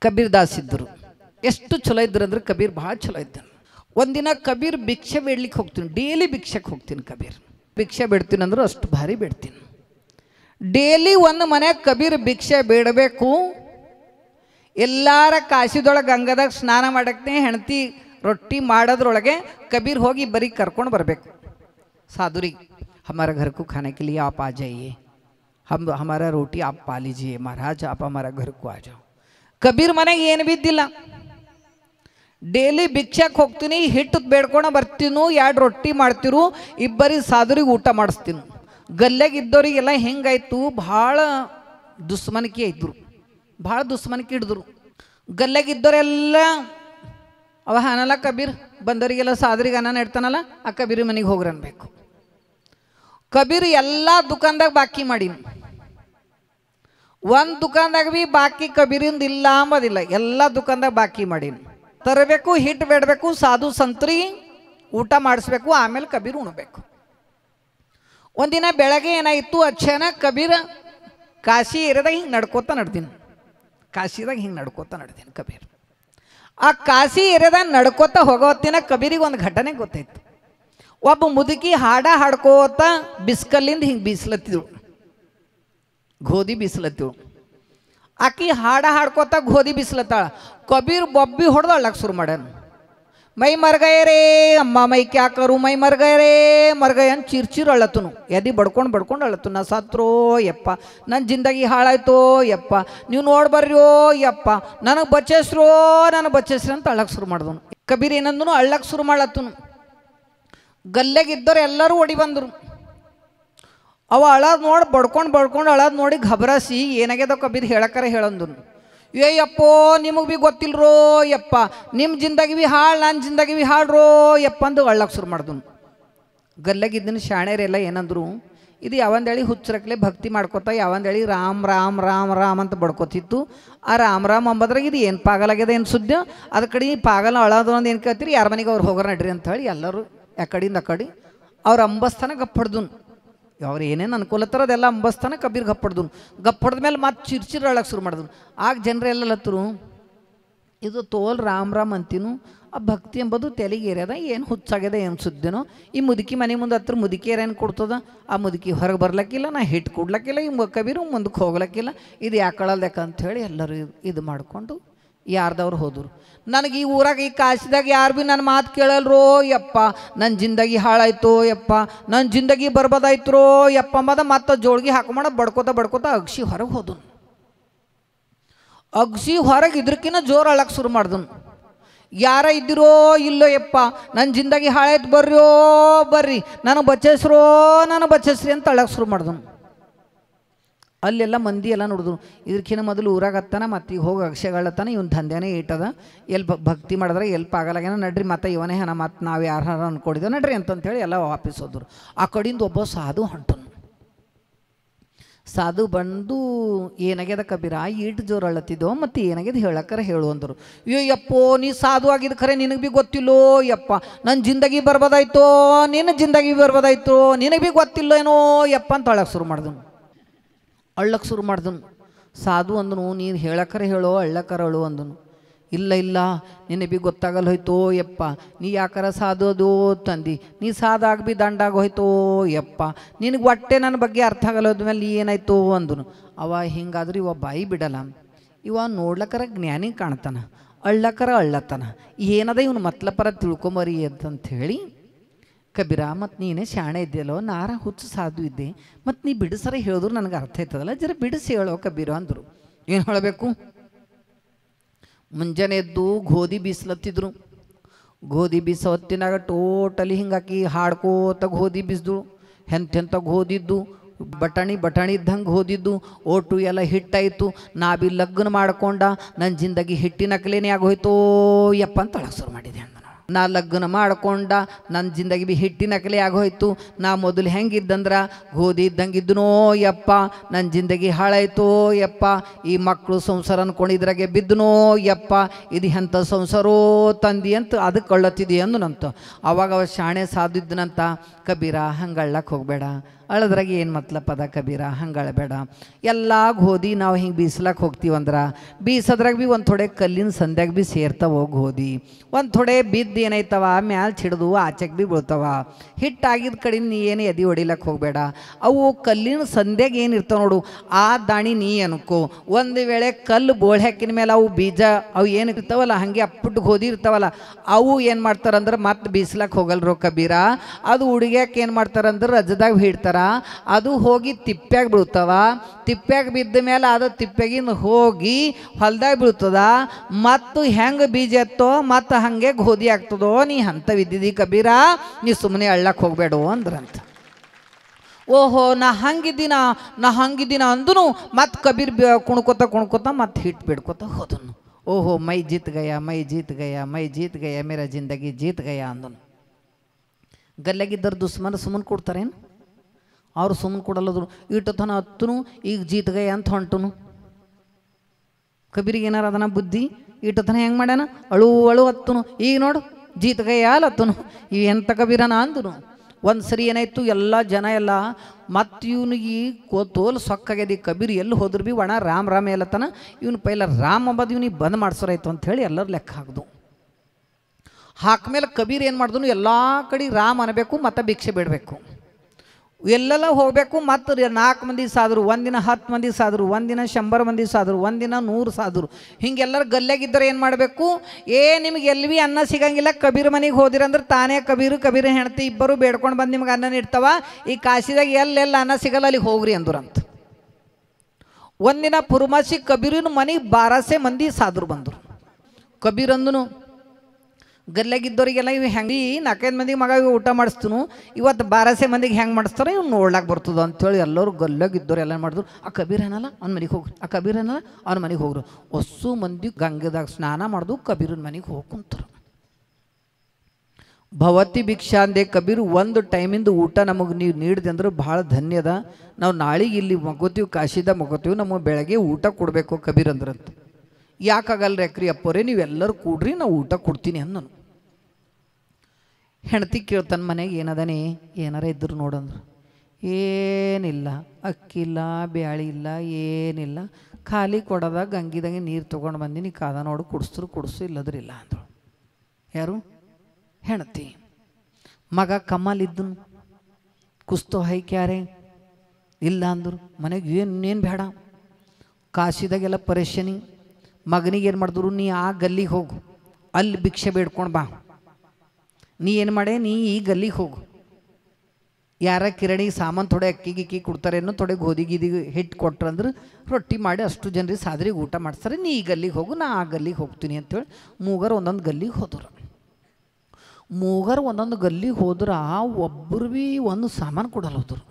ಕಬೀರ್ ದಾಸ್ ಇದ್ದರು ಎಷ್ಟು ಚಲೋ ಇದ್ರು ಅಂದ್ರೆ ಕಬೀರ್ ಭಾಳ ಚಲೋ ಇದ್ದನು ಒಂದಿನ ಕಬೀರ್ ಭಿಕ್ಷೆ ಬೇಡ್ಲಿಕ್ಕೆ ಹೋಗ್ತೀನಿ ಡೈಲಿ ಭಿಕ್ಷೆಗೆ ಹೋಗ್ತೀನಿ ಕಬೀರ್ ಭಿಕ್ಷೆ ಬೇಡ್ತೀನಿ ಅಂದ್ರೆ ಅಷ್ಟು ಭಾರಿ ಬೇಡ್ತೀನಿ ಡೈಲಿ ಒಂದು ಮನ್ಯಾಗ ಕಬೀರ್ ಭಿಕ್ಷೆ ಬೇಡಬೇಕು ಎಲ್ಲಾರ ಕಾಶಿದೊಳಗೆ ಗಂಗದಾಗ ಸ್ನಾನ ಮಾಡಕ್ಕೆ ಹೆಂಡತಿ ರೊಟ್ಟಿ ಮಾಡೋದ್ರೊಳಗೆ ಕಬೀರ್ ಹೋಗಿ ಬರೀ ಕರ್ಕೊಂಡು ಬರಬೇಕು साधुरी हमारा घर को खाने के लिए आप आ जाइए हम हमारा रोटी आप पा लीजिए महाराज आप हमारा घर को आ जाओ ಕಬೀರ್ ಮನೆಗೆ ಏನು ಬಿದ್ದಿಲ್ಲ ಡೈಲಿ ಭಿಕ್ಷಕ್ಕೆ ಹೋಗ್ತೀನಿ ಹಿಟ್ಟು ಬೇಡ್ಕೊಂಡು ಬರ್ತೀನು ಎರಡು ರೊಟ್ಟಿ ಮಾಡ್ತಿರು ಇಬ್ಬರಿಗೆ ಸಾಧುರಿಗೆ ಊಟ ಮಾಡಿಸ್ತೀನಿ ಗಲ್ಲೆಗೆ ಇದ್ದವರಿಗೆಲ್ಲ ಹೆಂಗಾಯ್ತು ಭಾಳ ದುಸ್ಮನಿಕೆ ಇದ್ದರು ಭಾಳ ದುಸ್ಮನಿಕೆ ಹಿಡಿದ್ರು ಗಲ್ಲೆಗೆ ಇದ್ದವರೆಲ್ಲ ಅವ ಅನ್ನಲ್ಲ ಕಬೀರ್ ಬಂದವರಿಗೆಲ್ಲ ಸಾಧುರಿಗೆ ಅನ್ನ ಇಡ್ತಾನಲ್ಲ ಆ ಕಬೀರ್ ಮನೆಗೆ ಹೋಗ್ರಿ ಅನ್ಬೇಕು ಕಬೀರ್ ಎಲ್ಲ ದುಕಾನ್ದಾಗ ಬಾಕಿ ಮಾಡೀನಿ ಒಂದು ದುಕಾನ್ದಾಗ ಬಿ ಬಾಕಿ ಕಬೀರಿಂದ ಇಲ್ಲ ಅಂಬೋದಿಲ್ಲ ಎಲ್ಲ ದುಕಾನ್ದಾಗ ಬಾಕಿ ಮಾಡೀನಿ ತರಬೇಕು ಹಿಟ್ಟು ಬೇಡಬೇಕು ಸಾಧು ಸಂತ್ರಿ ಊಟ ಮಾಡಿಸ್ಬೇಕು ಆಮೇಲೆ ಕಬೀರ್ ಉಣ್ಬೇಕು ಒಂದಿನ ಬೆಳಗ್ಗೆ ಏನಾಯಿತು ಅಚಾನಕ್ ಕಬೀರ ಕಾಶಿ ಏರಿಯಾದಾಗ ಹಿಂಗೆ ನಡ್ಕೋತ ನಡ್ದೀನಿ ಕಾಶಿದಾಗ ಹಿಂಗೆ ನಡ್ಕೋತ ನಡ್ದೀನಿ ಕಬೀರ್ ಆ ಕಾಶಿ ಏರಿಯಾದಾಗ ನಡ್ಕೋತ ಹೋಗೋ ಹೊತ್ತಿನ ಕಬೀರಿಗೆ ಒಂದು ಘಟನೆ ಗೊತ್ತಾಯ್ತು ಒಬ್ಬ ಮುದುಕಿ ಹಾಡ ಹಾಡ್ಕೋತ ಬಿಸ್ಕಲ್ಲಿಂದ ಹಿಂಗೆ ಬೀಸ್ಲತ್ತಿದ್ರು ಗೋಧಿ ಬೀಸ್ಲತ್ತಿಳು ಆಕಿ ಹಾಡ ಹಾಡ್ಕೋತ ಗೋಧಿ ಬೀಸ್ಲತ್ತಾಳ ಕಬೀರ್ ಬೊಬ್ಬಿ ಹೊಡೆದು ಅಳ್ಳಕ್ಕೆ ಶುರು ಮಾಡ್ಯಾನ ಮೈ ಮರ್ಗಯ ರೇ ಅಮ್ಮ ಮೈ ಕ್ಯಾ ಕರು ಮೈ ಮರ್ಗಯ ರೇ ಮರ್ಗಯ ಅಂತ ಚಿರ್ ಚಿರ್ ಅಳ್ಳತ್ತನು ಎದಿ ಬಡ್ಕೊಂಡು ಬಡ್ಕೊಂಡು ಅಳ್ಳತ್ತು ನಾ ಸತ್ರೋ ಯಪ್ಪ ನನ್ನ ಜಿಂದಗಿ ಹಾಳಾಯ್ತೋ ಯಪ್ಪ ನೀವು ನೋಡಿ ಬರ್ರಿಯೋ ಯಪ್ಪ ನನಗೆ ಬಚ್ಚಸ್ರೋ ನನಗೆ ಬಚ್ಚಸ್ರಿ ಅಂತ ಅಳ್ಳಕ್ಕೆ ಶುರು ಮಾಡ್ದನು ಕಬೀರ್ ಏನಂದನು ಅಳ್ಳಕ್ಕೆ ಶುರು ಮಾಡ್ಲತ್ತನು ಗಲ್ಲೆಗಿದ್ದವ್ರು ಎಲ್ಲರೂ ಓಡಿ ಬಂದರು ಅವ ಅಳದ್ ನೋಡಿ ಬಡ್ಕೊಂಡು ಬಡ್ಕೊಂಡು ಅಳದ್ ನೋಡಿ ಘಬರಾಸಿ ಏನಾಗ್ಯದ ಕಬೀರ್ ಹೇಳಕ್ಕರೆ ಹೇಳಂದನು ಏ ಯಪ್ಪೋ ನಿಮಗೆ ಬಿ ಗೊತ್ತಿಲ್ರೋ ಯಪ್ಪ ನಿಮ್ಮ ಜಿಂದಗಿ ಬಿ ಹಾಳು ನನ್ನ ಜಿಂದಗಿ ಬಿ ಹಾಳ್ರೋ ಯಪ್ಪ ಅಂದು ಅಳ್ಳಕ್ಕೆ ಶುರು ಮಾಡ್ದನು ಗಲ್ಲಾಗಿದ್ದನು ಶಾಣೆರೆಲ್ಲ ಏನಂದ್ರು ಇದು ಯಾವಂದೇಳಿ ಹುಚ್ಚರಕ್ಲೆ ಭಕ್ತಿ ಮಾಡ್ಕೋತ ಯಾವಂದೇಳಿ ರಾಮ್ ರಾಮ್ ರಾಮ್ ರಾಮ್ ಅಂತ ಬಡ್ಕೋತಿತ್ತು ಆ ರಾಮ್ ರಾಮ್ ಅಂಬದ್ರಾಗ ಇದು ಏನು ಪಾಗಲಾಗ್ಯದ ಏನು ಸುದ್ದಿ ಅದ ಕಡೆ ಈ ಪಾಗಲ ಅಳೋದು ಒಂದು ಏನು ಕೇಳ್ತೀರಿ ಯಾರ ಮನೆಗೆ ಅವ್ರು ಹೋಗೋರ ನಡ್ರಿ ಅಂತ ಹೇಳಿ ಎಲ್ಲರೂ ಯಾಕಡಿಂದ ಆ ಕಡೆ ಅವ್ರ ಅಂಬಸ್ಥಾನ ಗಪ್ಪಡ್ದನು ಅವ್ರು ಏನೇನು ಅನ್ಕೊಲತ್ತಾರ ಅದೆಲ್ಲ ಅಂಬಸ್ಥಾನ ಕಬೀರ್ ಗಪ್ಪಡ್ದನು ಗಪ್ಪಡ್ದ ಮೇಲೆ ಮತ್ತೆ ಚಿರ್ಚಿರ್ ಅಳಕ್ಕೆ ಶುರು ಮಾಡಿದ್ರು ಆಗ ಜನರೆಲ್ಲ ಲತ್ತರು ಇದು ತೋಲ್ ರಾಮ್ ರಾಮ್ ಅಂತೀನು ಆ ಭಕ್ತಿ ಎಂಬುದು ತೆಲಿಗೇರ್ಯದ ಏನು ಹುಚ್ಚಾಗ್ಯದ ಏನು ಸುದ್ದಿನೋ ಈ ಮುದುಕಿ ಮನೆ ಮುಂದೆ ಹತ್ರ ಮುದುಕಿ ಏನು ಕೊಡ್ತದ ಆ ಮುದುಕಿ ಹೊರಗೆ ಬರ್ಲಕ್ಕಿಲ್ಲ ನಾ ಹಿಟ್ಟು ಕೊಡ್ಲಕ್ಕಿಲ್ಲ ಈ ಮ- ಕಬೀರು ಮುಂದಕ್ಕೆ ಹೋಗ್ಲಕ್ಕಿಲ್ಲ ಇದು ಯಾಕಳಲ್ದಕ್ಕ ಅಂಥೇಳಿ ಎಲ್ಲರೂ ಇದು- ಇದು ಮಾಡಿಕೊಂಡು ಯಾರ್ದವ್ರು ಹೋದರು ನನಗೆ ಈ ಊರಾಗ ಈ ಕಾಶಿದಾಗ ಯಾರು ಭೀ ನನ್ನ ಮಾತು ಕೇಳಲ್ರೋ ಯಪ್ಪ ನನ್ನ ಜಿಂದಗಿ ಹಾಳಾಯ್ತು ಯಪ್ಪ ನನ್ನ ಜಿಂದಗಿ ಬರ್ಬೋದಾಯ್ತ್ರೋ ಯಪ್ಪ ಅಂಬದ ಮತ್ತೆ ಜೋಳ್ಗಿ ಹಾಕೊಂಬ ಬಡ್ಕೋತ ಬಡ್ಕೋತ ಅಗ್ಸಿ ಹೊರಗೆ ಹೋದನು ಅಗ್ಸಿ ಹೊರಗೆ ಇದ್ರಕಿನ್ನ ಜೋರು ಅಳಕ್ಕೆ ಶುರು ಮಾಡ್ದನು ಯಾರ ಇದ್ದಿರೋ ಇಲ್ಲೋ ಯಪ್ಪ ನನ್ನ ಜಿಂದಗಿ ಹಾಳಾಯ್ತು ಬರ್ರಿಯೋ ಬರ್ರಿ ನನಗೆ ಬಚ್ಚಸ್ರೋ ನನಗೆ ಬಚ್ಚಸ್ರಿ ಅಂತ ಅಳಕ್ಕೆ ಶುರು ಮಾಡ್ದನು ಅಲ್ಲೆಲ್ಲ ಮಂದಿ ಎಲ್ಲ ನೋಡಿದ್ರು ಇದಕ್ಕಿಂತ ಮೊದಲು ಊರಾಗ ಹತ್ತಾನ ಮತ್ತೆ ಈಗ ಹೋಗಿ ಅಕ್ಷಯಗಳತ್ತಾನ ಇವನ್ ದಂಧೆನೇ ಇಟ್ಟದ ಎಲ್ಲಿ ಭ- ಭಕ್ತಿ ಮಾಡಿದ್ರೆ ಎಲ್ಲಿ ಪಾಗಲಾಗ್ಯಾನ ನಡ್ರಿ ಮತ್ತೆ ಇವನೇ ಹೆಣ ಮತ್ತೆ ನಾವು ಯಾರು ಅನ್ಕೊಂಡಿದ್ದೆ ನಡ್ರಿ ಅಂತಂತೇಳಿ ಎಲ್ಲ ವಾಪಸ್ ಹೋದ್ರು ಆ ಕಡೆಯಿಂದ ಒಬ್ಬ ಸಾಧು ಹೊಂಟನು ಸಾಧು ಬಂದು ಏನಾಗ್ಯದ ಕಬೀರ ಈಟ್ ಜೋರು ಅಳ್ಳತ್ತಿದ್ದೋ ಮತ್ತು ಏನಾಗ್ಯದ ಹೇಳಕ್ಕರ ಹೇಳು ಅಂದರು ಅಯ್ಯೋ ಯಪ್ಪೋ ನೀ ಸಾಧು ಆಗಿದ್ದು ಖರೆ ನಿನಗೆ ಬಿ ಗೊತ್ತಿಲ್ಲೋ ಯಪ್ಪ ನನ್ನ ಜಿಂದಗಿ ಬರ್ಬೋದಾಯ್ತೋ ನಿನ್ನ ಜಿಂದಗಿ ಬರ್ಬೋದಾಯ್ತೋ ನಿನಗೆ ಬಿ ಗೊತ್ತಿಲ್ಲೋ ಏನೋ ಯಪ್ಪ ಅಂತ ಅಳಕ್ಕೆ ಶುರು ಮಾಡಿದನು ಅಳ್ಳಕ್ಕೆ ಶುರು ಮಾಡ್ದನು ಸಾಧು ಅಂದನು ನೀನು ಹೇಳಕ್ಕರೆ ಹೇಳೋ ಅಳ್ಳಕ್ಕರ ಅಳು ಅಂದನು ಇಲ್ಲ ಇಲ್ಲ ನಿನ್ನೆ ಬಿ ಗೊತ್ತಾಗಲ್ಲ ಹೋಯ್ತೋ ಯಪ್ಪ ನೀ ಯಾಕಾರ ಸಾಧು ಅದು ತಂದು ನೀ ಸಾದಾಗ ಬಿ ದಂಡಾಗ ಹೋಯ್ತೋ ಯಪ್ಪ ನಿನಗೆ ಹೊಟ್ಟೆ ನನ್ನ ಬಗ್ಗೆ ಅರ್ಥ ಆಗಲ್ಲ ಹೋದ್ಮೇಲೆ ನೀ ಏನಾಯ್ತೋ ಅಂದನು ಅವ ಹಿಂಗಾದ್ರೆ ಇವ ಬಾಯಿ ಬಿಡಲ್ಲ ಇವ ನೋಡ್ಲಕ್ಕರ ಜ್ಞಾನಿ ಕಾಣ್ತಾನ ಅಳ್ಳಕ್ಕರ ಅಳ್ಳತ್ತಾನ ಏನದ ಇವನು ಮತ್ಲಪರ ತಿಳ್ಕೊಂಬರಿ ಅಂತಂತ ಹೇಳಿ ಕಬೀರ ಮತ್ತು ನೀನೇ ಶಾಣೆ ಇದ್ದೆಯಲ್ಲೋ ನಾರ ಹುಚ್ಚು ಸಾಧು ಇದ್ದೆ ಮತ್ತು ನೀ ಬಿಡಿಸರ ಹೇಳಿದ್ರು ನನಗೆ ಅರ್ಥ ಆಯ್ತದಲ್ಲ ಜರ ಬಿಡಿಸಿ ಹೇಳೋ ಕಬೀರ ಅಂದರು ಏನು ಹೇಳಬೇಕು ಮುಂಜಾನೆ ಎದ್ದು ಗೋಧಿ ಬೀಸ್ಲತ್ತಿದ್ರು ಗೋಧಿ ಬೀಸೋ ಹೊತ್ತಿನಾಗ ಟೋಟಲಿ ಹಿಂಗಾಕಿ ಹಾಡ್ಕೋತ ಗೋಧಿ ಬೀಸ್ದು ಎಂತೆಂಥ ಗೋದಿದ್ದು ಬಟಾಣಿ ಬಟಾಣಿ ಇದ್ದಂಗೆ ಗೋದಿದ್ದು ಓಟು ಎಲ್ಲ ಹಿಟ್ಟಾಯಿತು ನಾ ಬಿ ಲಗ್ನ ಮಾಡ್ಕೊಂಡ ನನ್ನ ಜಿಂದಗಿ ಹಿಟ್ಟಿನ ಕಲೇನೆ ಆಗೋಯ್ತೋ ಯಪ್ಪ ಅಂತ ಅಳಕ್ ಶುರು ಮಾಡಿದೆ ಅಂದ ನಾವು. ನಾ ಲಗ್ನ ಮಾಡ್ಕೊಂಡ ನನ್ನ ಜಿಂದಗಿ ಬಿ ಹಿಟ್ಟಿನ ಕಲೆ ಆಗೋಯ್ತು ನಾ ಮೊದಲು ಹೆಂಗಿದ್ದಂದ್ರ ಗೋಧಿ ಇದ್ದಂಗಿದ್ನೋ ಯಪ್ಪ ನನ್ನ ಜಿಂದಗಿ ಹಾಳಾಯ್ತೋ ಯಪ್ಪ ಈ ಮಕ್ಕಳು ಸಂಸಾರ ಅನ್ಕೊಂಡಿದ್ರಾಗೆ ಬಿದ್ದನೋ ಯಪ್ಪ ಇದು ಎಂಥ ಸಂಸಾರೋ ತಂದಿ ಅಂತ ಅದಕ್ಕೆ ಕಳ್ಳತ್ತಿದಿ ಅಂದನಂತ ಅವಾಗ ಅವ ಶಾಣೆ ಸಾಧಿದ್ದನಂತ ಕಬೀರ ಹಂಗೆ ಅಳ್ಳಕ್ಕೆ ಹೋಗಬೇಡ ಅಳದ್ರಾಗ ಏನು ಮತ್ಲಬ್ ಅದ ಕಬೀರ ಹಂಗೆ ಅಳಬೇಡ ಎಲ್ಲ ಗೋಧಿ ನಾವು ಹಿಂಗೆ ಬೀಸ್ಲಕ್ಕೆ ಹೋಗ್ತೀವಂದ್ರೆ ಬೀಸೋದ್ರಾಗ ಭೀ ಒಂದು ಥೋಡೆ ಕಲ್ಲಿನ ಸಂದ್ಯಾಗ ಭೀ ಸೇರ್ತಾವ ಗೋಧಿ ಒಂದು ಥೋಡೆ ಬಿದ್ದು ಏನೈತವ ಮ್ಯಾಲೆ ಚಿಡ್ದು ಆಚೆಗೆ ಭೀ ಬೀಳ್ತಾವ ಹಿಟ್ಟಾಗಿದ್ದ ಕಡೆ ನೀ ಏನು ಎದೆ ಹೊಡಿಲಕ್ಕೆ ಹೋಗಬೇಡ ಅವು ಕಲ್ಲಿನ ಸಂದ್ಯಾಗ ಏನು ಇರ್ತಾವ ನೋಡು ಆ ದಾಣಿ ನೀ ಅನ್ಕೋ ಒಂದು ವೇಳೆ ಕಲ್ಲು ಬೋಳ್ ಹಾಕಿನ ಮೇಲೆ ಅವು ಬೀಜ ಅವು ಏನು ಇರ್ತಾವಲ್ಲ ಹಾಗೆ ಅಪ್ಪಟ್ಟು ಗೋಧಿ ಇರ್ತಾವಲ್ಲ ಅವು ಏನು ಮಾಡ್ತಾರಂದ್ರೆ ಮತ್ತೆ ಬೀಸ್ಲಕ್ಕೆ ಹೋಗಲ್ರು ಕಬೀರ ಅದು ಹುಡುಗ್ಯಾಕೆ ಏನು ಮಾಡ್ತಾರಂದ್ರೆ ರಜದಾಗ ಹಿಡ್ತಾರ ಅದು ಹೋಗಿ ತಿಪ್ಪ್ಯಾಗ ಬೀಳ್ತಾವ ತಿಪ್ಪ್ಯಾಗ ಬಿದ್ದ ಮೇಲೆ ಅದು ತಿಪ್ಪ್ಯಾಗಿಂದ ಹೋಗಿ ಹೊಲ್ದಾಗ ಬೀಳ್ತದ ಮತ್ತು ಹೆಂಗೆ ಬೀಜ ಎತ್ತೋ ಮತ್ತು ಹಾಗೆ ಗೋಧಿ ಆಗ್ತದೋ ನೀ ಅಂಥವಿದ್ದಿದ್ದಿ ಕಬೀರ ನೀ ಸುಮ್ಮನೆ ಅಳ್ಳಕ್ಕೆ ಹೋಗಬೇಡ ಅಂದ್ರಂತ ಓಹೋ ನಾ ಹಂಗಿದ್ದೀನ ನಾ ಹಂಗಿದ್ದೀನ ಅಂದನು ಮತ್ತು ಕಬೀರ್ ಬ- ಕುಣ್ಕೋತ ಕುಣ್ಕೋತ ಮತ್ತು ಹಿಟ್ ಬಿಡ್ಕೋತ ಹೋದನು ಓಹೋ ಮೈ ಜೀತ್ ಗಯ ಮೈ ಜೀತ್ ಗಯ ಮೈ ಜೀತ್ ಗಯ ಮೇರಾ ಜಿಂದಗಿ ಜೀತ್ ಗಯ ಅಂದನು ಗಲ್ಲಾಗಿದ್ದರು ದುಸ್ಮನ್ ಸುಮ್ಮನೆ ಕೊಡ್ತಾರೇನು ಅವ್ರು ಸುಮ್ಮನೆ ಕೊಡಲ್ಲದ್ರು ಇಟ್ಟತನ ಹತ್ತನು ಈಗ ಜೀತ್ ಗಯ ಅಂತ ಹೊಂಟನು ಕಬೀರಿಗೆ ಏನಾರ ಅದನ ಬುದ್ಧಿ ಇಟ್ಟತನ ಹೆಂಗೆ ಮಾಡ್ಯಾನ ಅಳು ಅಳು ಹತ್ತನು ಈಗ ನೋಡು ಜೀತ್ ಗಯ ಅಲ್ಲತ್ತನು ಇವ್ ಎಂಥ ಕಬೀರನ ಅಂದನು ಒಂದು ಸರಿ ಏನಾಯ್ತು ಎಲ್ಲ ಜನ ಎಲ್ಲ ಮತ್ತು ಇವನಿಗೆ ಕೋ ತೋಲ್ ಸೊಕ್ಕಾಗ್ಯದ ಈ ಕಬೀರ್ ಎಲ್ಲಿ ಹೋದ್ರು ಭೀ ಒಣ ರಾಮ್ ರಾಮ್ ಎಲ್ಲತನ ಇವನು ಪೈಲ ರಾಮ್ ಅಂಬದು ಇವನಿಗೆ ಬಂದ್ ಮಾಡ್ಸೋರಾಯ್ತು ಅಂಥೇಳಿ ಎಲ್ಲರೂ ಲೆಕ್ಕ ಹಾಕ್ದು ಹಾಕ್ಮೇಲೆ ಕಬೀರ್ ಏನು ಮಾಡಿದನು ಎಲ್ಲ ಕಡೆ ರಾಮ್ ಅನ್ನಬೇಕು ಮತ್ತು ಭಿಕ್ಷೆ ಬಿಡಬೇಕು ಎಲ್ಲೆಲ್ಲ ಹೋಗಬೇಕು ಮತ್ತು ನಾಲ್ಕು ಮಂದಿ ಸಾದರು ಒಂದಿನ ಹತ್ತು ಮಂದಿ ಸಾದರು ಒಂದಿನ ಶಂಬರ್ ಮಂದಿ ಸಾದರು ಒಂದಿನ ನೂರು ಸಾದರು ಹಿಂಗೆಲ್ಲರೂ ಗಲ್ಲೆಗಿದ್ದರೆ ಏನು ಮಾಡಬೇಕು ಏ ನಿಮ್ಗೆ ಎಲ್ಲಿ ಭೀ ಅನ್ನ ಸಿಗಂಗಿಲ್ಲ ಕಬೀರ್ ಮನೆಗೆ ಹೋದಿರಂದ್ರೆ ತಾನೇ ಕಬೀರು ಕಬೀರ್ ಹೆಣ್ತಿ ಇಬ್ಬರು ಬೇಡ್ಕೊಂಡು ಬಂದು ನಿಮ್ಗೆ ಅನ್ನ ನೀಡ್ತಾವ ಈ ಕಾಶಿದಾಗ ಎಲ್ಲೆಲ್ಲ ಅನ್ನ ಸಿಗಲ್ಲ ಅಲ್ಲಿಗೆ ಹೋಗ್ರಿ ಅಂದ್ರಂತ ಒಂದಿನ ಪುರುಮಾಸಿ ಕಬೀರಿನ ಮನೆಗೆ ಬಾರಸೆ ಮಂದಿ ಸಾದರು ಬಂದರು ಕಬೀರ್ ಅಂದನು ಗಲ್ಲಾಗಿದ್ದವರಿಗೆಲ್ಲ ಇವು ಹೆಂಗೆ ನಾಲ್ಕೈದು ಮಂದಿಗೆ ಮಗ ಇವ್ ಊಟ ಮಾಡಿಸ್ತನು ಇವತ್ತು ಬಾರಸೆ ಮಂದಿಗೆ ಹೆಂಗೆ ಮಾಡಿಸ್ತಾರೆ ಇವ್ನು ನೋಡ್ಲಾಕ್ ಬರ್ತದ ಅಂತೇಳಿ ಎಲ್ಲರೂ ಗಲ್ಲಾಗಿದ್ದವ್ರು ಎಲ್ಲ ಮಾಡಿದ್ರು ಆ ಕಬೀರ್ ಏನಲ್ಲ ಅವ್ನ ಮನೆಗೆ ಹೋಗ್ರಿ ಆ ಕಬೀರ್ ಏನಲ್ಲ ಅವ್ನ ಮನೆಗೆ ಹೋಗ್ರು ಹೊಸ್ಸು ಮಂದಿ ಗಂಗೆದಾಗ ಸ್ನಾನ ಮಾಡ್ದು ಕಬೀರನ ಮನೆಗೆ ಹೋಗಿ ಕುಂತರು ಭವತಿ ಭಿಕ್ಷಾ ಅಂದೆ ಕಬೀರ್ ಒಂದು ಟೈಮಿಂದ ಊಟ ನಮಗೆ ನೀವು ನೀಡಿದೆ ಅಂದ್ರೆ ಭಾಳ ಧನ್ಯದ ನಾವು ನಾಳೆಗೆ ಇಲ್ಲಿ ಮಗೋತೀವಿ ಕಾಶಿದ ಮಗೋತೀವಿ ನಮಗೆ ಬೆಳಗ್ಗೆ ಊಟ ಕೊಡಬೇಕು ಕಬೀರ್ ಅಂದ್ರಂತ ಯಾಕಾಗಲ್ರಿ ಅಕ್ರಿ ಅಪ್ಪೋರೆ ನೀವೆಲ್ಲರೂ ಕೂಡ್ರಿ ನಾವು ಊಟ ಕೊಡ್ತೀನಿ ಅಂದನು ಹೆಂಡತಿ ಕೇಳ್ತಾನೆ ಮನೆಗೆ ಏನದನೇ ಏನಾರ ಇದ್ರು ನೋಡಂದ್ರು ಏನಿಲ್ಲ ಅಕ್ಕಿಲ್ಲ ಬ್ಯಾಳಿ ಇಲ್ಲ ಏನಿಲ್ಲ ಖಾಲಿ ಕೊಡದಾಗ ಗಂಗಿದಾಗೆ ನೀರು ತೊಗೊಂಡು ಬಂದಿನಿ ಕಾದ ನೋಡು ಕುಡಿಸ್ರು ಕುಡಿಸು ಇಲ್ಲದ್ರೆ ಇಲ್ಲ ಅಂದರು ಯಾರು ಹೆಂಡತಿ ಮಗ ಕಮ್ಮಲ್ ಇದ್ದನು ಕುಸ್ತೋ ಹೈಕ್ಯಾರೆ ಇಲ್ಲ ಅಂದರು ಮನೆಗೆ ಏನು ಏನು ಬೇಡ ಕಾಶಿದಾಗೆಲ್ಲ ಪರೇಶಾನಿ ಮಗನಿಗೆ ಏನು ಮಾಡಿದ್ರು ನೀ ಆ ಗಲ್ಲಿಗೆ ಹೋಗು ಅಲ್ಲಿ ಭಿಕ್ಷೆ ಬೇಡ್ಕೊಂಡು ಬಾ ನೀ ಏನು ಮಾಡೆ ನೀ ಈ ಗಲ್ಲಿಗೆ ಹೋಗು ಯಾರ ಕಿರಣಿಗೆ ಸಾಮಾನು ಥೋಡೆ ಅಕ್ಕಿ ಗಿಕ್ಕಿ ಕೊಡ್ತಾರೇನೋ ಥೋಡೆ ಗೋಧಿ ಗೀದಿ ಹಿಟ್ಟು ಕೊಟ್ರಂದ್ರೆ ರೊಟ್ಟಿ ಮಾಡಿ ಅಷ್ಟು ಜನರಿಗೆ ಸಾದ್ರಿಗೆ ಊಟ ಮಾಡಿಸ್ತಾರೆ ನೀ ಈ ಗಲ್ಲಿಗೆ ಹೋಗು ನಾ ಆ ಗಲ್ಲಿಗೆ ಹೋಗ್ತೀನಿ ಅಂತೇಳಿ ಮೂಗರು ಒಂದೊಂದು ಗಲ್ಲಿಗೆ ಹೋದರು ಮೂಗರು ಒಂದೊಂದು ಗಲ್ಲಿಗೆ ಹೋದ್ರೆ ಒಬ್ಬರು ಭೀ ಒಂದು ಸಾಮಾನು ಕೊಡಲ್ಲ ಹೋದ್ರು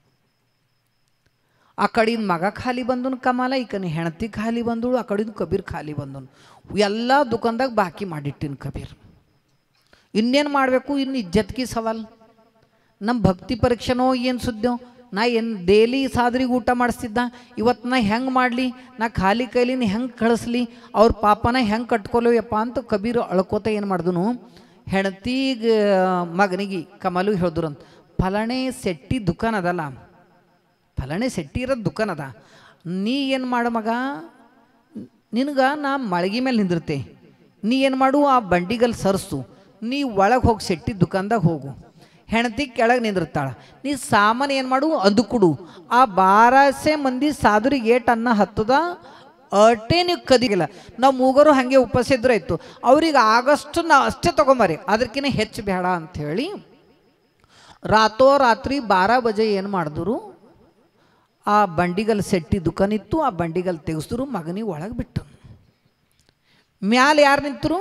ಆ ಕಡೆಯಿಂದ ಮಗ ಖಾಲಿ ಬಂದನು ಕಮಾಲ ಈ ಕಡೆ ಹೆಂಡತಿ ಖಾಲಿ ಬಂದಳು ಆ ಕಡೆಯಿಂದ ಕಬೀರ್ ಖಾಲಿ ಬಂದನು ಎಲ್ಲ ದುಕಾನ್ದಾಗ ಬಾಕಿ ಮಾಡಿಟ್ಟಿನ ಕಬೀರ್ ಇನ್ನೇನು ಮಾಡಬೇಕು ಇನ್ನು ಇಜ್ಜತ್ಕಿ ಸವಾಲ್ ನಮ್ಮ ಭಕ್ತಿ ಪರೀಕ್ಷೆನೋ ಏನು ಸುದ್ದಿಯೋ ನಾ ಏನು ಡೈಲಿ ಸಾದ್ರಿಗೆ ಊಟ ಮಾಡಿಸ್ತಿದ್ದ ಇವತ್ತು ನಾ ಹೆಂಗೆ ಮಾಡಲಿ ನಾ ಖಾಲಿ ಕೈಲಿನ ಹೆಂಗೆ ಕಳಿಸ್ಲಿ ಅವ್ರ ಪಾಪನ ಹೆಂಗೆ ಕಟ್ಕೊಲೋಯಪ್ಪ ಅಂತ ಕಬೀರ್ ಅಳ್ಕೋತ ಏನು ಮಾಡಿದನು ಹೆಂಡತಿಗೆ ಮಗನಿಗೆ ಕಮಲು ಹೇಳಿದ್ರಂತ ಫಲಾಣೆ ಸೆಟ್ಟಿ ದುಕಾನ್ ಅದಲ್ಲ ಫಲಾಣೆ ಸೆಟ್ಟಿ ಇರೋದು ದುಕಾನ್ ಅದ ನೀ ಏನು ಮಾಡು ಮಗ ನಿನಗೆ ನಾ ಮಳಗಿ ಮೇಲೆ ನಿಂದಿರ್ತೆ ನೀ ಏನು ಮಾಡು ಆ ಬಂಡಿಗಲ್ಲಿ ಸರ್ಸು ನೀ ಒಳಗೆ ಹೋಗಿ ಸೆಟ್ಟಿ ದುಕಾನ್ದಾಗ ಹೋಗು ಹೆಂಡತಿ ಕೆಳಗೆ ನಿಂದಿರ್ತಾಳೆ ನೀ ಸಾಮಾನು ಏನು ಮಾಡು ಅದು ಕೊಡು ಆ ಬಾರಸೆ ಮಂದಿ ಸಾಧುರಿಗೆ ಏಟ್ ಅನ್ನ ಹತ್ತದ ಅಟೇ ನೀವು ಕದಿಗಿಲ್ಲ ನಾವು ಮೂಗರು ಹಾಗೆ ಉಪವಾಸ ಇದ್ರೆ ಆಯ್ತು ಅವ್ರಿಗೆ ಆಗಷ್ಟು ನಾ ಅಷ್ಟೇ ತೊಗೊಂಬರಿ ಅದಕ್ಕಿಂತ ಹೆಚ್ಚು ಬೇಡ ಅಂಥೇಳಿ ರಾತೋ ರಾತ್ರಿ ಬಾರ ಬಜೆ ಏನು ಮಾಡಿದ್ರು ಆ ಬಂಡಿಗಲ್ ಸೆಟ್ಟಿ ದುಕಾನ್ ಇತ್ತು ಆ ಬಂಡಿಗಲ್ ತೆಗೆಸಿದ್ರು ಮಗನಿಗೆ ಒಳಗೆ ಬಿಟ್ಟು ಮ್ಯಾಲೆ ಯಾರು ನಿಂತರು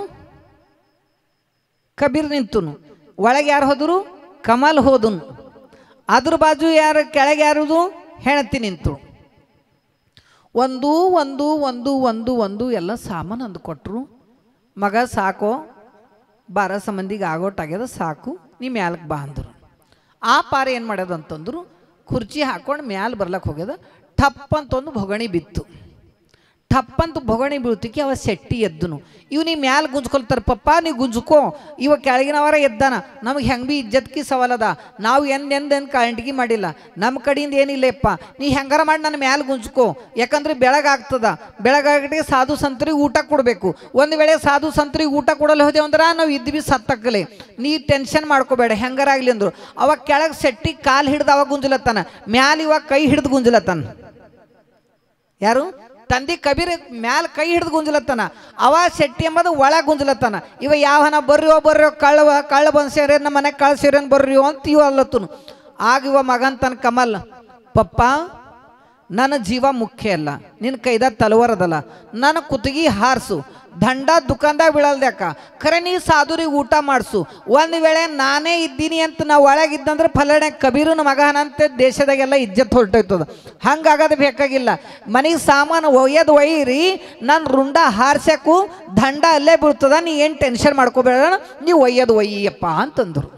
ಕಬೀರ್ ನಿಂತನು ಒಳಗೆ ಯಾರು ಹೋದರು ಕಮಲ್ ಹೋದನು ಅದ್ರ ಬಾಜು ಯಾರು ಕೆಳಗೆ ಯಾರದು ಹೆಣತಿ ನಿಂತು ಒಂದು ಒಂದು ಒಂದು ಒಂದು ಒಂದು ಎಲ್ಲ ಸಾಮಾನು ಅಂದು ಕೊಟ್ಟರು ಮಗ ಸಾಕೋ ಬಾರ ಸಂಬಂಧಿಗೆ ಆಗೋಟಾಗ್ಯದ ಸಾಕು ನೀ ಮ್ಯಾಲಕ್ಕೆ ಬಾ ಅಂದರು ಆ ಪಾರ ಏನು ಮಾಡ್ಯದ ಅಂತಂದ್ರು ಕುರ್ಚಿ ಹಾಕೊಂಡು ಮ್ಯಾಲೆ ಬರ್ಲಕ್ಕೆ ಹೋಗ್ಯದ ಟಪ್ ಅಂತ ಒಂದು ಭೊಗಣಿ ಬಿತ್ತು ಟಪ್ಪಂತ ಭೊಗಣಿ ಬೀಳ್ತಿಕ್ಕಿ ಅವ ಸೆಟ್ಟಿ ಎದ್ದನು ಇವ್ ನೀ ಮ್ಯಾಲ ಗುಂಜ್ಕೊಳ್ತಾರ ಪಪ್ಪ ನೀ ಗುಂಜ್ಕೋ ಇವ ಕೆಳಗಿನವರ ಎದ್ದಾನ ನಮಗೆ ಹೆಂಗೆ ಬಿ ಇಜ್ಜತ್ಕಿ ಸವಾಲದ ನಾವು ಎಂದ್ ಎಂದ್ ಎಂದ್ ಕಾಳಂಟಿಗೆ ಮಾಡಿಲ್ಲ ನಮ್ಮ ಕಡೆಯಿಂದ ಏನಿಲ್ಲಪ್ಪ ನೀ ಹೆಂಗಾರ ಮಾಡಿ ನನ್ನ ಮ್ಯಾಲ ಗುಂಜ್ಕೋ ಯಾಕಂದ್ರೆ ಬೆಳಗಾಗ್ತದ ಬೆಳಗಾಗಟ್ಟಿಗೆ ಸಾಧು ಸಂತರಿಗೆ ಊಟ ಕೊಡಬೇಕು ಒಂದು ವೇಳೆ ಸಾಧು ಸಂತರಿಗೆ ಊಟ ಕೊಡಲು ಹೋದೆವು ಅಂದ್ರೆ ನಾವು ಇದ್ದು ಬಿ ಸತ್ತಕ್ಕಲೆ ನೀ ಟೆನ್ಷನ್ ಮಾಡ್ಕೋಬೇಡ ಹೆಂಗಾರ ಆಗ್ಲಿ ಅಂದ್ರು ಅವಾಗ ಕೆಳಗೆ ಸೆಟ್ಟಿ ಕಾಲು ಹಿಡ್ದು ಅವಾಗ ಗುಂಜಲತ್ತಾನ ಮ್ಯಾಲ ಇವಾಗ ಕೈ ಹಿಡ್ದು ಗುಂಜಲತ್ತಾನ ಯಾರು ತಂದಿ ಕಬೀರ್ ಮ್ಯಾಲ ಕೈ ಹಿಡಿದು ಗುಂಜಲತ್ತಾನ ಅವ ಶೆಟ್ಟಿ ಎಂಬುದು ಒಳ ಗುಂಜಲತ್ತಾನ ಇವ ಯಾವನ ಬರ್ರಿಯೋ ಬರ್ರಿಯೋ ಕಳ್ಳವ ಕಳ್ಳ ಬಂದ್ ಸೇರಿ ನಮ್ಮ ಮನೆಗೆ ಕಳ್ಳ ಸೇರೇನು ಬರ್ರಿಯೋ ಅಂತ ಇವ ಅಲ್ಲತ್ತನು ಆಗ ಇವ ಮಗಂತನ ಕಮಲ್ ಪಪ್ಪ ನನ್ನ ಜೀವ ಮುಖ್ಯ ಅಲ್ಲ ನಿನ್ನ ಕೈದಾಗ ತಲವಾರದಲ್ಲ ನನ್ನ ಕುತ್ತಿಗೆ ಹಾರಿಸು ದಂಡ ದುಕಾನ್ದಾಗ ಬೀಳಲ್ದ್ಯಾಕ ಖರೆ ನೀ ಸಾಧುರಿಗೆ ಊಟ ಮಾಡಿಸು ಒಂದು ವೇಳೆ ನಾನೇ ಇದ್ದೀನಿ ಅಂತ ನಾವು ಒಳಗಿದ್ದಂದ್ರೆ ಫಲನೆ ಕಬೀರನ ಮಗನಂತೆ ದೇಶದಾಗೆಲ್ಲ ಇಜ್ಜತ್ ಹೊರಟೋಯ್ತದ ಹಂಗಾಗೋದು ಬೇಕಾಗಿಲ್ಲ ಮನೆಗೆ ಸಾಮಾನು ಒಯ್ಯದು ಒಯ್ಯಿರಿ ನಾನು ರುಂಡ ಹಾರ್ಸಕ್ಕೂ ದಂಡ ಅಲ್ಲೇ ಬೀಳ್ತದ ನೀ ಏನು ಟೆನ್ಷನ್ ಮಾಡ್ಕೋಬೇಡ ನೀ ಒಯ್ಯೋದು ಒಯ್ಯಪ್ಪ ಅಂತಂದರು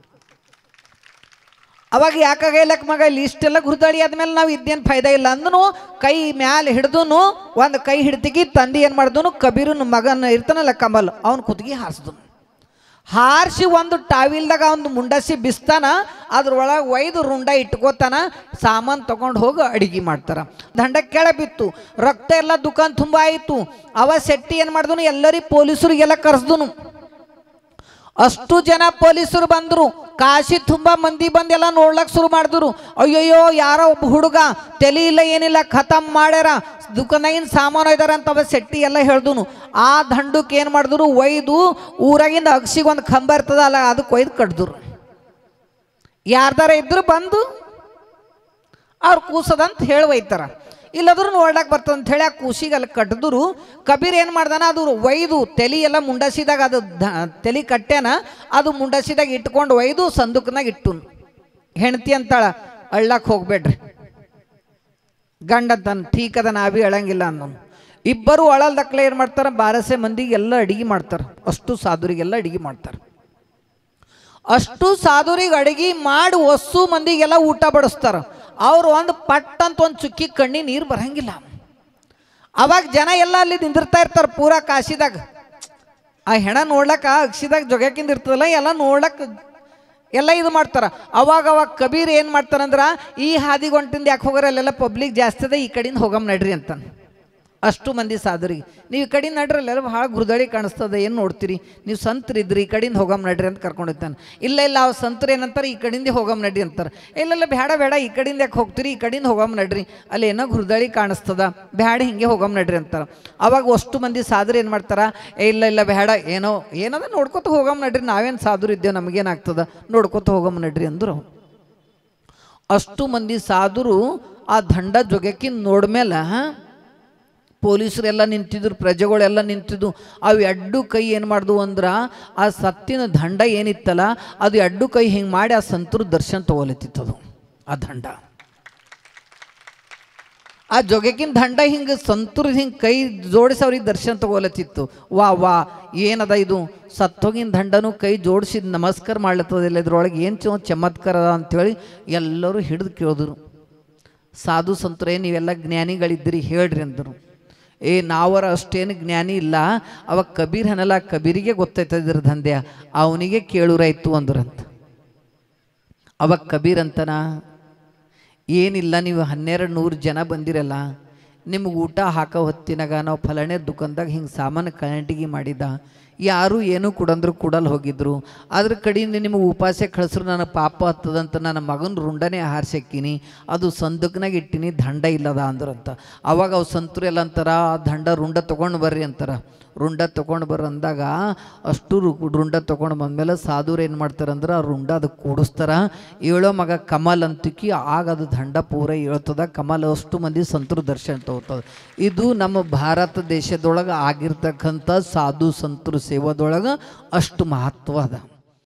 ಅವಾಗ ಯಾಕಾಗೈಲಕ್ ಮಗ ಇಲ್ಲಿ ಇಷ್ಟೆಲ್ಲ ಗುರುದಾಳಿ ಆದ್ಮೇಲೆ ನಾವು ಇದ್ದೇನು ಫಾಯ್ದಾ ಇಲ್ಲ ಅಂದನು ಕೈ ಮ್ಯಾಲೆ ಹಿಡ್ದುನು ಒಂದು ಕೈ ಹಿಡ್ತಿಗಿ ತಂದೆ ಏನು ಮಾಡಿದನು ಕಬೀರನ ಮಗನ ಇರ್ತಾನಲ್ಲ ಕಮಲ್ ಅವನ ಕುತ್ತಿಗೆ ಹಾರಿಸಿದನು ಹಾರಿಸಿ ಒಂದು ಟಾವಿಲ್ದಾಗ ಒಂದು ಮುಂಡಸಿ ಬಿಸ್ತಾನ ಅದ್ರೊಳಗೆ ಒಯ್ದು ರುಂಡ ಇಟ್ಕೋತಾನ ಸಾಮಾನು ತಗೊಂಡು ಹೋಗಿ ಅಡಿಗೆ ಮಾಡ್ತಾರ ದಂಡ ಕೆಳ ಬಿತ್ತು ರಕ್ತ ಎಲ್ಲ ದುಕಾನ್ ತುಂಬ ಆಯಿತು ಅವ ಸೆಟ್ಟಿ ಏನು ಮಾಡಿದನು ಎಲ್ಲರಿಗೆ ಪೊಲೀಸರಿಗೆಲ್ಲ ಕರೆಸ್ದನು ಅಷ್ಟು ಜನ ಪೊಲೀಸರು ಬಂದರು ಕಾಶಿ ತುಂಬ ಮಂದಿ ಬಂದೆಲ್ಲ ನೋಡ್ಲಕ್ಕೆ ಶುರು ಮಾಡಿದ್ರು ಅಯ್ಯಯ್ಯೋ ಯಾರೋ ಒಬ್ಬ ಹುಡುಗ ತಲೆ ಇಲ್ಲ ಏನಿಲ್ಲ ಖತಮ್ ಮಾಡ್ಯಾರ ದುಕಾನಾಗಿನ ಸಾಮಾನು ಇದಾರ ಅಂತ ಅವ ಸೆಟ್ಟಿ ಎಲ್ಲ ಹೇಳ್ದನು ಆ ದಂಡಕ್ಕೆ ಏನು ಮಾಡಿದ್ರು ಒಯ್ದು ಊರಾಗಿಂದ ಅಗಸಿಗೆ ಒಂದು ಕಂಬ ಇರ್ತದ ಅಲ್ಲ ಅದಕ್ಕೆ ಒಯ್ದು ಕಡ್ದ್ರು ಯಾರ್ದಾರ ಇದ್ರು ಬಂದು ಅವ್ರು ಕೂಸದಂತ ಹೇಳಿ ಒಯ್ತಾರ ಇಲ್ಲದ್ರು ನೋಡ್ಲಕ್ಕೆ ಬರ್ತದೆ ಅಂತ ಹೇಳಿ ಆ ಕೂಸಿಗೆ ಅಲ್ಲಿ ಕಟ್ಟಿದ್ರು ಕಬೀರ್ ಏನು ಮಾಡ್ದಾನ ಅದು ಒಯ್ದು ತಲೆ ಎಲ್ಲ ಮುಂಡಸಿದಾಗ ಅದು ದ ತಲೆ ಕಟ್ಟ್ಯಾನ ಅದು ಮುಂಡಸಿದಾಗ ಇಟ್ಕೊಂಡು ಒಯ್ದು ಸಂದುಕ್ನಾಗ ಇಟ್ಟು ಹೆಂಡ್ತಿ ಅಂತಾಳ ಅಳ್ಳಕ್ಕೆ ಹೋಗ್ಬೇಡ್ರಿ ಗಂಡ ಅಂತಾನ ಠೀಕ್ ಅದ ನಾ ಬಿ ಅಳಂಗಿಲ್ಲ ಅನ್ನೋನು ಇಬ್ಬರು ಅಳಲ್ದಕ್ಲೆ ಏನು ಮಾಡ್ತಾರೆ ಬಾರಸೆ ಮಂದಿಗೆಲ್ಲ ಅಡಿಗೆ ಮಾಡ್ತಾರೆ ಅಷ್ಟು ಸಾಧುರಿಗೆಲ್ಲ ಅಡಿಗೆ ಮಾಡ್ತಾರೆ ಅಷ್ಟು ಸಾಧುರಿಗೆ ಅಡಿಗೆ ಮಾಡಿ ಒಸ್ಸು ಮಂದಿಗೆಲ್ಲ ಊಟ ಬಡಿಸ್ತಾರ ಅವ್ರು ಒಂದು ಪಟ್ ಅಂತ ಒಂದು ಚುಕ್ಕಿ ಕಣ್ಣಿ ನೀರು ಬರಂಗಿಲ್ಲ ಅವಾಗ ಜನ ಎಲ್ಲ ಅಲ್ಲಿ ನಿಂದಿರ್ತಾ ಇರ್ತಾರೆ ಪೂರಾ ಕಾಶಿದಾಗ ಆ ಹೆಣ ನೋಡ್ಲಕ್ಕ ಅಕ್ಷಿದಾಗ ಜೊಗ್ಯಾಕಿಂದ ಇರ್ತದಲ್ಲ ಎಲ್ಲ ನೋಡ್ಲಕ್ಕ ಎಲ್ಲ ಇದು ಮಾಡ್ತಾರ ಅವಾಗ ಅವಾಗ ಕಬೀರ್ ಏನು ಮಾಡ್ತಾರಂದ್ರೆ ಈ ಹಾದಿಗೆ ಹೊಂಟಿಂದ ಯಾಕೆ ಹೋಗೋರ ಅಲ್ಲೆಲ್ಲ ಪಬ್ಲಿಕ್ ಜಾಸ್ತಿ ಅದ ಈ ಕಡೆಯಿಂದ ಹೋಗಮ್ ನಡ್ರಿ ಅಂತಾನೆ ಅಷ್ಟು ಮಂದಿ ಸಾಧುರಿಗೆ ನೀವು ಈ ಕಡೆಯಿಂದ ನಡ್ರಿ ಅಲ್ಲೆಲ್ಲ ಭಾಳ ಗುರುದಳಿ ಕಾಣಿಸ್ತದೆ ಏನು ನೋಡ್ತೀರಿ ನೀವು ಸಂತರಿದ್ರಿ ಈ ಕಡೆಯಿಂದ ಹೋಗಮ್ ನಡ್ರಿ ಅಂತ ಕರ್ಕೊಂಡಿರ್ತಾನೆ ಇಲ್ಲ ಇಲ್ಲ ಅವ್ ಸಂತರು ಏನಂತಾರೆ ಈ ಕಡೆಯಿಂದ ಹೋಗಮ್ ನಡ್ರಿ ಅಂತಾರೆ ಇಲ್ಲೆಲ್ಲ ಬೇಡ ಬೇಡ ಈ ಕಡೆಯಿಂದ ಯಾಕೆ ಹೋಗ್ತೀರಿ ಈ ಕಡೆಯಿಂದ ಹೋಗಮ್ ನಡ್ರಿ ಅಲ್ಲಿ ಏನೋ ಗುರುದಳಿ ಕಾಣಿಸ್ತದ ಬೇಡ ಹಿಂಗೆ ಹೋಗಮ್ ನಡ್ರಿ ಅಂತಾರೆ ಅವಾಗ ಅಷ್ಟು ಮಂದಿ ಸಾಧುರು ಏನು ಮಾಡ್ತಾರ ಏ ಇಲ್ಲ ಇಲ್ಲ ಬೇಡ ಏನೋ ಏನದ ನೋಡ್ಕೊತ ಹೋಗಮ್ ನಡ್ರಿ ನಾವೇನು ಸಾಧುರು ಇದ್ದೇವೆ ನಮಗೇನಾಗ್ತದ ನೋಡ್ಕೊತ ಹೋಗಮ್ ನಡ್ರಿ ಅಂದರು ಅಷ್ಟು ಮಂದಿ ಸಾಧುರು ಆ ದಂಡ ಜೊಗಕ್ಕಿಂದ ನೋಡ್ಮೇಲೆ ಪೊಲೀಸರೆಲ್ಲ ನಿಂತಿದ್ರು ಪ್ರಜೆಗಳೆಲ್ಲ ನಿಂತಿದ್ದು ಅವು ಎಡ್ಡು ಕೈ ಏನು ಮಾಡಿದ್ವು ಅಂದ್ರೆ ಆ ಸತ್ತಿನ ದಂಡ ಏನಿತ್ತಲ್ಲ ಅದು ಎಡ್ಡು ಕೈ ಹಿಂಗೆ ಮಾಡಿ ಆ ಸಂತರ ದರ್ಶನ ತಗೊಲತ್ತಿತ್ತದು ಆ ದಂಡ ಆ ಜೊಗಕಿನ ದಂಡ ಹಿಂಗೆ ಸಂತುರ್ ಹಿಂಗೆ ಕೈ ಜೋಡಿಸಿ ಅವ್ರಿಗೆ ದರ್ಶನ ತಗೊಲತ್ತಿತ್ತು ವಾ ವಾ ಏನದ ಇದು ಸತ್ತೋಗಿನ ದಂಡನು ಕೈ ಜೋಡಿಸಿದ ನಮಸ್ಕಾರ ಮಾಡ್ಲತ್ತದಿಲ್ಲ ಇದ್ರೊಳಗೆ ಏನು ಚೊ ಚಮತ್ಕಾರ ಅದ ಅಂಥೇಳಿ ಎಲ್ಲರೂ ಹಿಡಿದು ಕೇಳಿದ್ರು ಸಾಧು ಸಂತರೇ ನೀವೆಲ್ಲ ಜ್ಞಾನಿಗಳಿದ್ದೀರಿ ಹೇಳ್ರಿ ಅಂದರು ಏ ನಾವರ ಅಷ್ಟೇನು ಜ್ಞಾನಿ ಇಲ್ಲ ಅವಾಗ ಕಬೀರ್ ಹನಲ್ಲ ಕಬೀರಿಗೆ ಗೊತ್ತೈತದ್ರ ದಂಧೆ ಅವನಿಗೆ ಕೇಳುರಾಯ್ತು ಅಂದ್ರಂತ ಅವಾಗ ಕಬೀರ್ ಅಂತನ ಏನಿಲ್ಲ ನೀವು ಹನ್ನೆರಡು ನೂರು ಜನ ಬಂದಿರಲ್ಲ ನಿಮ್ಗೆ ಊಟ ಹಾಕೋ ಹೊತ್ತಿನಾಗ ನಾವು ಫಲನೆ ದುಕಾನ್ದಾಗ ಹಿಂಗೆ ಸಾಮಾನು ಕರೆಂಟಿಗೆ ಮಾಡಿದ ಯಾರೂ ಏನೂ ಕೊಡಂದ್ರು ಕೊಡಲ್ ಹೋಗಿದ್ರು ಅದ್ರ ಕಡೆಯಿಂದ ನಿಮಗೆ ಉಪಾಸ ಕಳಿಸ್ರು ನನ್ನ ಪಾಪ ಹತ್ತದಂತ ನನ್ನ ಮಗನ ರುಂಡನೇ ಹಾರಿಸಕ್ಕೀನಿ ಅದು ಸಂದಕ್ನಾಗ ಇಟ್ಟಿನಿ ದಂಡ ಇಲ್ಲದ ಅಂದ್ರಂತ ಅವಾಗ ಅವು ಸಂತರು ಎಲ್ಲ ಅಂತಾರ ಆ ದಂಡ ರುಂಡ ತೊಗೊಂಡು ಬರ್ರಿ ಅಂತಾರ ರುಂಡ ತೊಗೊಂಡು ಬರ್ರಿ ಅಂದಾಗ ಅಷ್ಟು ರು ರುಂಡ ತೊಗೊಂಡು ಬಂದಮೇಲೆ ಸಾಧುರು ಏನು ಮಾಡ್ತಾರಂದ್ರೆ ಆ ರುಂಡ ಅದಕ್ಕೆ ಕೂಡಿಸ್ತಾರ ಏಳೋ ಮಗ ಕಮಲ್ ಅಂತಿಕ್ಕಿ ಆಗ ಅದು ದಂಡ ಪೂರ ಹೇಳ್ತದ ಕಮಲ್ ಅಷ್ಟು ಮಂದಿ ಸಂತರು ದರ್ಶನ ತಗೋತದ ಇದು ನಮ್ಮ ಭಾರತ ದೇಶದೊಳಗೆ ಆಗಿರ್ತಕ್ಕಂಥ ಸಾಧು ಸಂತರು ಸೇವಾದೊಳಗೆ ಅಷ್ಟು ಮಹತ್ವ ಅದ